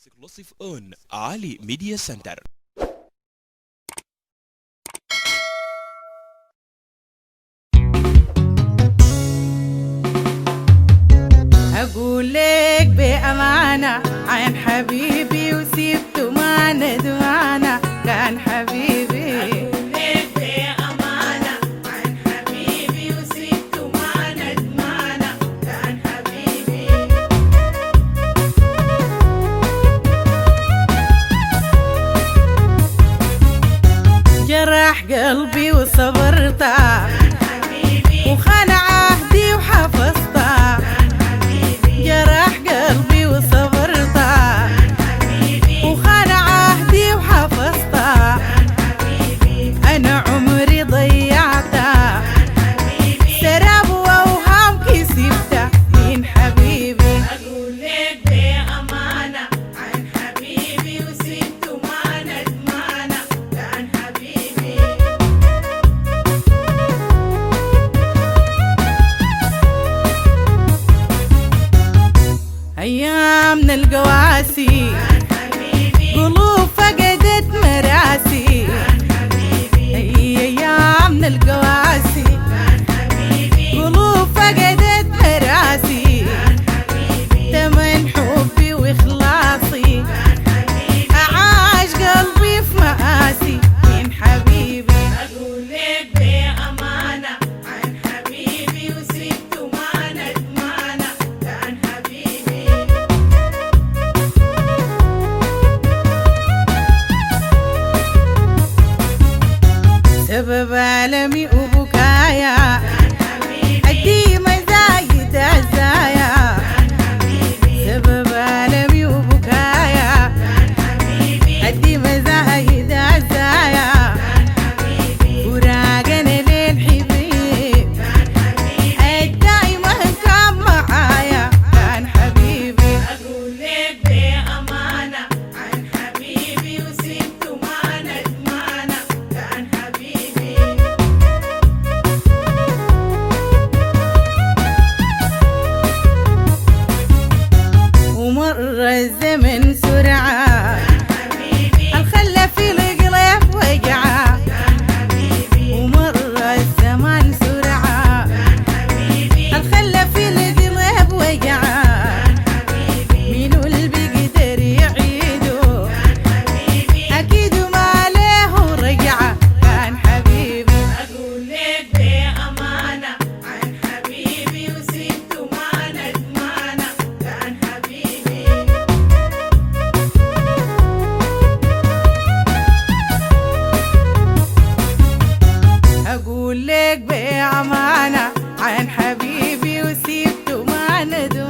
اكسكلوسيف اون علي ميديا سنتر أقول لك بأمانة عن حبيبي وسيبته ما ندمانة كان حبيبي جرح قلبي وصبرت وخان عهدي وحفظت جرح قلبي وصبرت وخان عهدي وحفظت انا عمري ضيعته سراب واوهام كسبته من حبيبي أقول لك بأمانة عن حبيبي وسبته ما ندمانة كان حبيبي ايامنا القواسي حبيبي قلوب فقدت مراسي ايامنا القواسي حبيبي قلوب فقدت مراسي تمن حبي واخلاصي اعاش قلبي في مآسي من حبيبي أقول لك بأمانة عن حبيبي وسبته ما ندمانة كان حبيبي سبب عالمي وبكايا الديمة زايد عزايا سبب عالمي وبكايا الديمة زايد عزايا وراقنا للحبيب الدايمة كان معايا كان حبيبي أقول لك بأمانة عن حبيبي وسبته ما ندمانة كان حبيبي ومر الزمن سرعة الخلة في القلب وجعة ومر الزمان سرعة الخلة في القلب وجعة مين اللي بيقدر يعيده أكيد ما له رجعة كان حبيبي أقول لك بأمانة عن حبيبي وسبته ما ندمانة كان حبيبي أقول لك بأمانة عن حبيبي وسيبته ما ندمانة